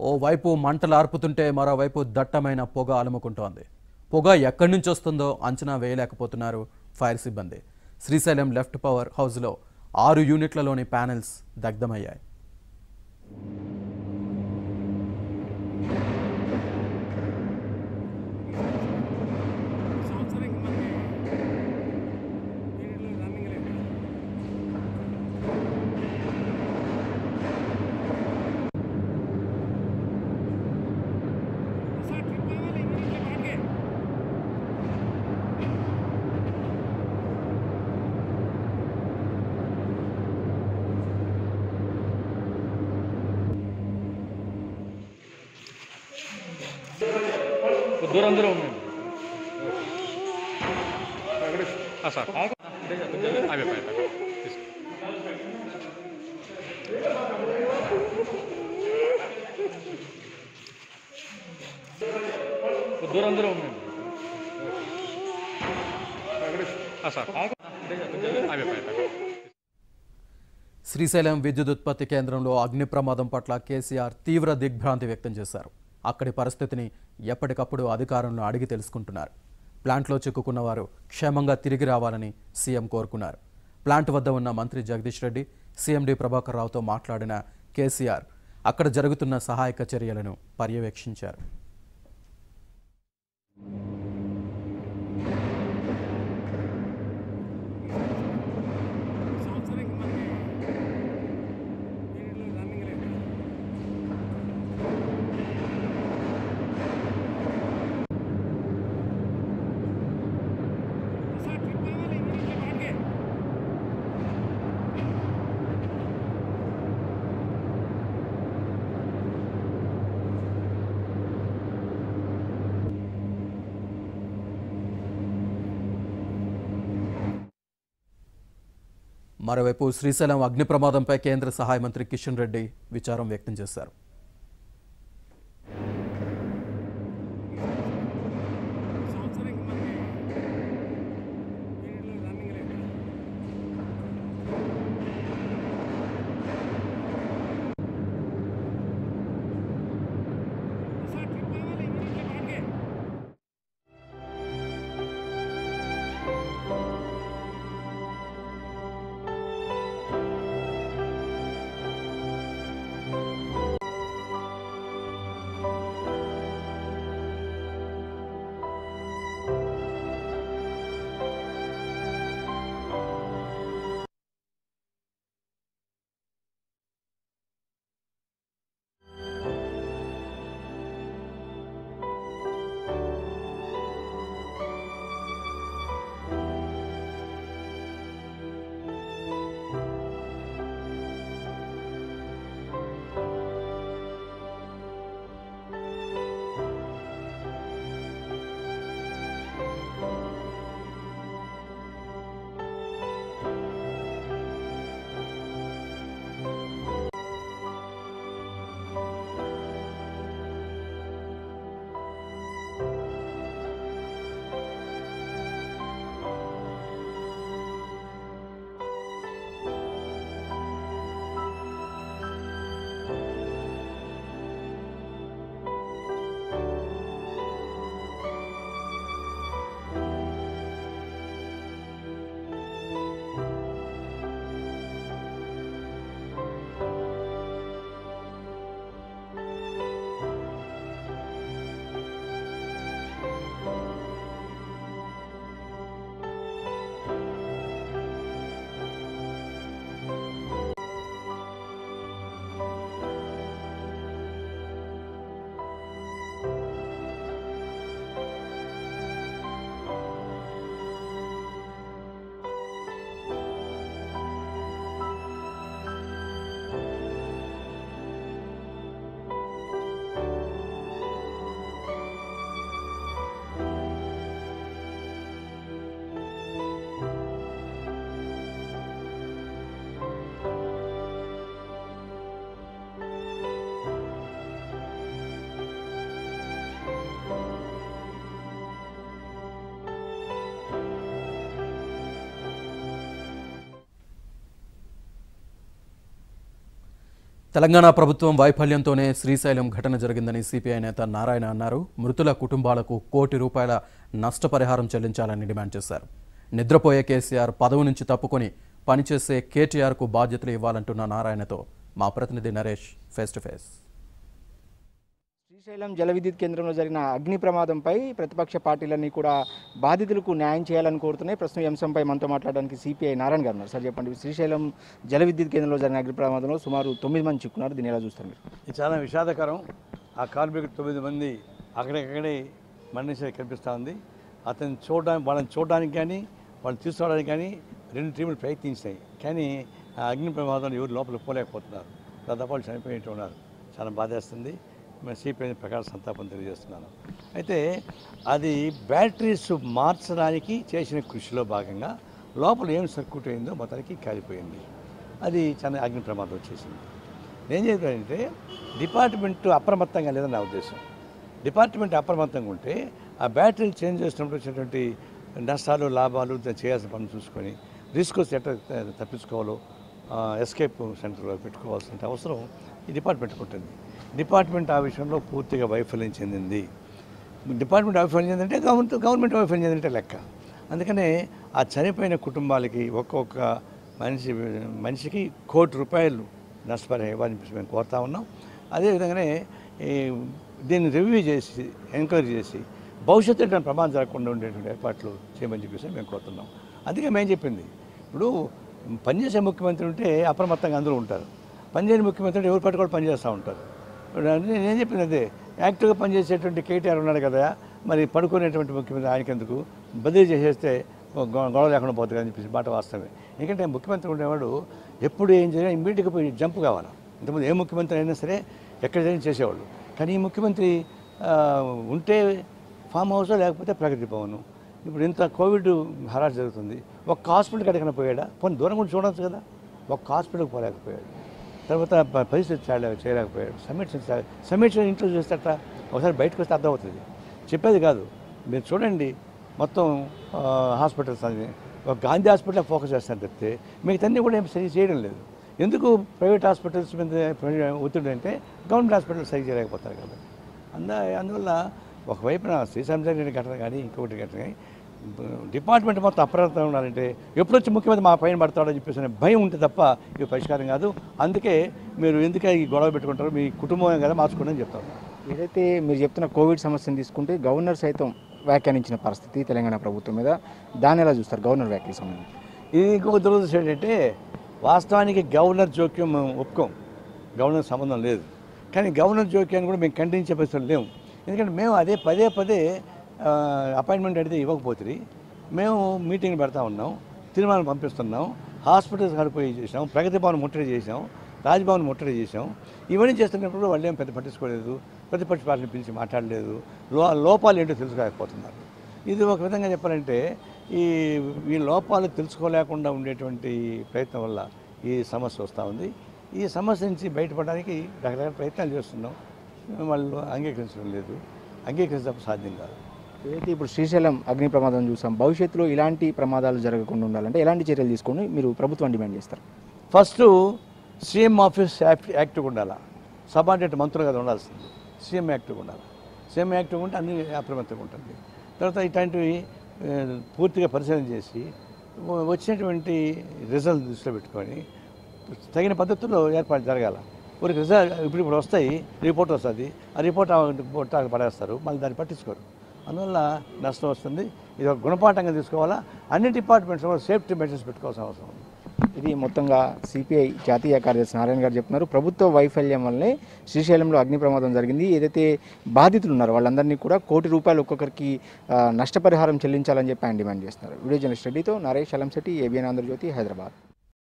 ఓవైపు మంటలు ఆర్పుతుంటే మరోవైపు దట్టమైన పొగ అలుముకుంటోంది పొగ ఎక్కడి నుంచి వస్తుందో అంచనా వేయలేకపోతున్నారు ఫైర్ సిబ్బంది శ్రీశైలం లెఫ్ట్ పవర్ హౌస్లో ఆరు యూనిట్లలోని ప్యానెల్స్ దగ్ధమయ్యాయి సంవత్సరానికి మనకి వీటిలో రన్నింగ్ లేదు సార్ ట్రిప్ అవ్వాలి ఇంగ్లీష్లో మాటకే దూరం దూరం ఉండండి ఆ, సార్ అవి అయిపోయాయి తీసుకో. దూరం దూరం ఉండండి ఆ, సార్ అవి అయిపోయాయి శ్రీశైలం విద్యుత్ ఉత్పత్తి కేంద్రంలో అగ్ని ప్రమాదం పట్ల కేసీఆర్ తీవ్ర దిగ్భ్రాంతి వ్యక్తం చేశారు అక్కడి పరిస్థితిని ఎప్పటికప్పుడు అధికారులను అడిగి తెలుసుకుంటున్నారు ప్లాంట్లో చిక్కుకున్న వారు క్షేమంగా తిరిగి రావాలని సీఎం కోరుకున్నారు ప్లాంట్ వద్ద ఉన్న మంత్రి జగదీష్ రెడ్డి సీఎండీ ప్రభాకర్ రావుతో మాట్లాడిన కేసీఆర్ అక్కడ జరుగుతున్న సహాయక చర్యలను పర్యవేక్షించారు సంవత్సరానికి మనకి వీటిలో రన్నింగ్ లేదు సార్ ట్రిప్ అవ్వాలి ఇంగ్లీష్లో మాటకే మరోవైపు శ్రీశైలం అగ్ని ప్రమాదంపై కేంద్ర సహాయ మంత్రి కిషన్ రెడ్డి విచారం వ్యక్తం చేశారు సంవత్సరానికి మనకి వీటిలో రన్నింగ్ లేదు సార్ ట్రిప్ అవ్వాలి ఇంగ్లీష్లో మాటకే తెలంగాణ ప్రభుత్వం వైఫల్యంతోనే శ్రీశైలం ఘటన జరిగిందని సిపిఐ నేత నారాయణ అన్నారు మృతుల కుటుంబాలకు కోటి రూపాయల నష్టపరిహారం చెల్లించాలని డిమాండ్ చేశారు నిద్రపోయే కేసీఆర్ పదవి నుంచి తప్పుకొని పనిచేసే కేటీఆర్కు బాధ్యతలు ఇవ్వాలంటున్న నారాయణతో మా ప్రతినిధి Naresh face to face Srisailam జల విద్యుత్ కేంద్రంలో జరిగిన అగ్ని ప్రమాదంపై ప్రతిపక్ష పార్టీలన్నీ కూడా బాధితులకు న్యాయం చేయాలని కోరుతున్నాయి ప్రస్తుతం ఈ అంశంపై మనతో మాట్లాడడానికి సిపిఐ నారాయణ గారు ఉన్నారు సార్ చెప్పండి శ్రీశైలం జల విద్యుత్ కేంద్రంలో జరిగిన అగ్ని ప్రమాదంలో సుమారు తొమ్మిది మంది చిక్కున్నారు దీన్ని ఎలా చూస్తారు మీరు ఇది చాలా విషాదకరం ఆ కార్మికుడు తొమ్మిది మంది అక్కడెక్కడే మరణించేది కనిపిస్తూ ఉంది అతను చూడడానికి వాళ్ళని చూడడానికి కానీ వాళ్ళని తీసుకురావడానికి కానీ రెండు టీములు ప్రయత్నించినాయి కానీ ఆ అగ్ని ప్రమాదంలో ఎవరు లోపలికి పోలేకపోతున్నారు దాదాపు వాళ్ళు చనిపోయినట్టు ఉన్నారు చాలా బాధేస్తుంది మేము సిపిఐ ప్రకారం సంతాపం తెలియజేస్తున్నాను అయితే అది బ్యాటరీస్ మార్చడానికి చేసిన కృషిలో భాగంగా లోపల ఏం సర్క్యూట్ అయిందో మొత్తానికి కాలిపోయింది అది చాలా అగ్ని ప్రమాదం వచ్చేసింది నేను చెప్పానంటే డిపార్ట్మెంట్ అప్రమత్తంగా లేదని నా ఉద్దేశం డిపార్ట్మెంట్ అప్రమత్తంగా ఉంటే ఆ బ్యాటరీలు చేంజ్ చేసినప్పుడు వచ్చినటువంటి నష్టాలు లాభాలు దాన్ని చేయాల్సిన పనులు చూసుకొని రిస్క్ వస్తే ఎట్లా తప్పించుకోవాలో ఎస్కేప్ సెంటర్లో పెట్టుకోవాల్సిన అవసరం ఈ డిపార్ట్మెంట్కి ఉంటుంది డిపార్ట్మెంట్ ఆ విషయంలో పూర్తిగా వైఫల్యం చెందింది డిపార్ట్మెంట్ వైఫల్యం చెందింటే గవర్నమెంట్ గవర్నమెంట్ వైఫల్యం చెందింటే లెక్క అందుకనే ఆ చనిపోయిన కుటుంబాలకి ఒక్కొక్క మనిషి మనిషికి కోటి రూపాయలు నష్టపరిహారం ఇవ్వాలని చెప్పేసి మేము కోరుతా ఉన్నాం అదేవిధంగానే ఈ దీన్ని రివ్యూ చేసి ఎంక్వైరీ చేసి భవిష్యత్తు ఎటువంటి ప్రమాదం జరగకుండా ఉండేటువంటి ఏర్పాట్లు చేయమని చెప్పేసి మేము కోరుతున్నాం అందుకే మేము చెప్పింది ఇప్పుడు పనిచేసే ముఖ్యమంత్రి ఉంటే అప్రమత్తంగా అందరూ ఉంటారు పనిచేయని ముఖ్యమంత్రి ఉంటే ఎవరు పట్టుకోవడం పనిచేస్తూ ఉంటారు ఇప్పుడు నేను ఏం చెప్పింది అదే యాక్టివ్గా పనిచేసేటువంటి కేటీఆర్ ఉన్నాడు కదా మరి పడుకునేటువంటి ముఖ్యమంత్రి ఆయనకెందుకు బదిలీ చేసేస్తే గొ- గొడవ లేకుండా పోతుంది అని చెప్పేసి మాట వాస్తవమే ఎందుకంటే ముఖ్యమంత్రి ఉండేవాడు ఎప్పుడు ఏం జరిగినా ఇమ్మీడియట్గా పోయి జంప్ కావాలి ఇంతకుముందు ఏ ముఖ్యమంత్రి అయినా సరే ఎక్కడ జరిగిన చేసేవాళ్ళు కానీ ఈ ముఖ్యమంత్రి ఆ, ఉంటే ఫామ్ హౌస్ లేకపోతే ప్రగతి భవన్ ఇప్పుడు ఇంత కోవిడ్ హరాస్ జరుగుతుంది ఒక్క హాస్పిటల్కి ఎక్కడికైనా పోయాడా పోనీ దూరం కూడా చూడవచ్చు కదా ఒక్క హాస్పిటల్కి పోలేకపోయాడు తర్వాత ప- పరిస్థితి చేయలే చేయలేకపోయాడు సమీక్ష సమీక్ష ఇంట్లో చూస్తే అట్లా ఒకసారి బయటకు వస్తే అర్థమవుతుంది చెప్పేది కాదు మీరు చూడండి మొత్తం ఆ, హాస్పిటల్స్ అన్ని ఒక గాంధీ హాస్పిటల్ ఫోకస్ చేస్తాను తప్పితే మిగతా కూడా ఏం సరి చేయడం లేదు ఎందుకు ప్రైవేట్ హాస్పిటల్స్ మీద ప్ర- ఒత్తిడి అంటే గవర్నమెంట్ హాస్పిటల్ సరి చేయలేకపోతారు కాబట్టి అంద అందువల్ల ఒకవైపున శ్రీశైలం జరిగిన ఘటన కానీ ఇంకొకటి ఘటన కానీ డిపార్ట్మెంట్ మొత్తం అప్రమత్తంగా ఉండాలంటే ఎప్పుడు వచ్చి ముఖ్యమంత్రి మా పైన పడతాడని చెప్పేసి అనే భయం ఉంటే తప్ప ఇది పరిష్కారం కాదు అందుకే మీరు ఎందుకే ఈ గొడవ పెట్టుకుంటారు మీ కుటుంబం కదా మార్చుకోండి అని చెప్తాను ఏదైతే మీరు చెప్తున్న కోవిడ్ సమస్యను తీసుకుంటే గవర్నర్ సైతం వ్యాఖ్యానించిన పరిస్థితి తెలంగాణ ప్రభుత్వం మీద దాన్ని ఎలా చూస్తారు గవర్నర్ వ్యాఖ్యల సంబంధించి ఇది ఇంకొక దురదృష్టం ఏంటంటే వాస్తవానికి గవర్నర్ జోక్యం మేము ఒప్పుకోం గవర్నర్ సంబంధం లేదు కానీ గవర్నర్ జోక్యాన్ని కూడా మేము ఖండించే పరిస్థితులు లేవు ఎందుకంటే మేము అదే పదే పదే ఆ, అపాయింట్మెంట్ అడిగితే ఇవ్వకపోతుంది మేము మీటింగ్ పెడతా ఉన్నాం తిరుమల పంపిస్తున్నాం హాస్పిటల్స్ కడిపోయి చేసాం ప్రగతి భవన్ ముట్టడి చేసాం రాజ్భవన్ ముట్టడి చేసాం ఇవన్నీ చేస్తున్నప్పుడు వాళ్ళు ఏం పెద్ద పట్టించుకోలేదు ప్రతిపక్ష పార్టీని పిలిచి మాట్లాడలేదు లో లోపాలు ఏంటో తెలుసుకోలేకపోతున్నారు ఇది ఒక విధంగా చెప్పాలంటే ఈ ఈ లోపాలు తెలుసుకోలేకుండా ఉండేటువంటి ప్రయత్నం వల్ల ఈ సమస్య వస్తూ ఉంది ఈ సమస్య నుంచి బయటపడడానికి రకరకాల ప్రయత్నాలు చేస్తున్నాం వాళ్ళు అంగీకరించడం లేదు అంగీకరించడం సాధ్యం కాదు ఏదైతే ఇప్పుడు శ్రీశైలం అగ్ని ప్రమాదం చూసాం భవిష్యత్తులో ఇలాంటి ప్రమాదాలు జరగకుండా ఉండాలంటే ఎలాంటి చర్యలు తీసుకొని మీరు ప్రభుత్వం డిమాండ్ చేస్తారు ఫస్ట్ సీఎం ఆఫీస్ యాక్ట్ యాక్టివ్గా ఉండాలి సబార్డినేట్ మంత్రులు కదా ఉండాల్సింది సీఎం యాక్టివ్గా ఉండాలి సీఎం యాక్టివ్గా ఉంటే అన్ని అప్రమత్తంగా ఉంటుంది తర్వాత ఇట్లాంటివి ఆ, పూర్తిగా పరిశీలన చేసి వ- వచ్చినటువంటి రిజల్ట్ దృష్టిలో పెట్టుకొని తగిన పద్ధతుల్లో ఏర్పాటు జరగాల ఒక రిజల్ట్ ఇప్పుడు ఇప్పుడు వస్తాయి రిపోర్ట్ వస్తుంది ఆ రిపోర్ట్ ఆ రిపోర్ట్ అక్కడ పడేస్తారు మళ్ళీ దాన్ని పట్టించుకోరు అందువల్ల నష్టం వస్తుంది ఇది ఒక గుణపాఠంగా తీసుకోవాలా అన్ని డిపార్ట్మెంట్స్ కూడా సేఫ్టీ మెజర్స్ పెట్టుకోవాల్సిన అవసరం ఉంది ఇది మొత్తంగా సిపిఐ జాతీయ కార్యదర్శి నారాయణ గారు చెప్తున్నారు ప్రభుత్వ వైఫల్యం వల్లే శ్రీశైలంలో అగ్ని ప్రమాదం జరిగింది ఏదైతే బాధితులు ఉన్నారో వాళ్ళందరినీ కూడా కోటి రూపాయలు ఒక్కొక్కరికి ఆ, నష్టపరిహారం చెల్లించాలని చెప్పి ఆయన డిమాండ్ చేస్తున్నారు వీడియో జర్నలిస్ట్ రెడ్డితో నరేష్ అలంశెట్టి ఏబిఎన్ ఆంధ్రజ్యోతి హైదరాబాద్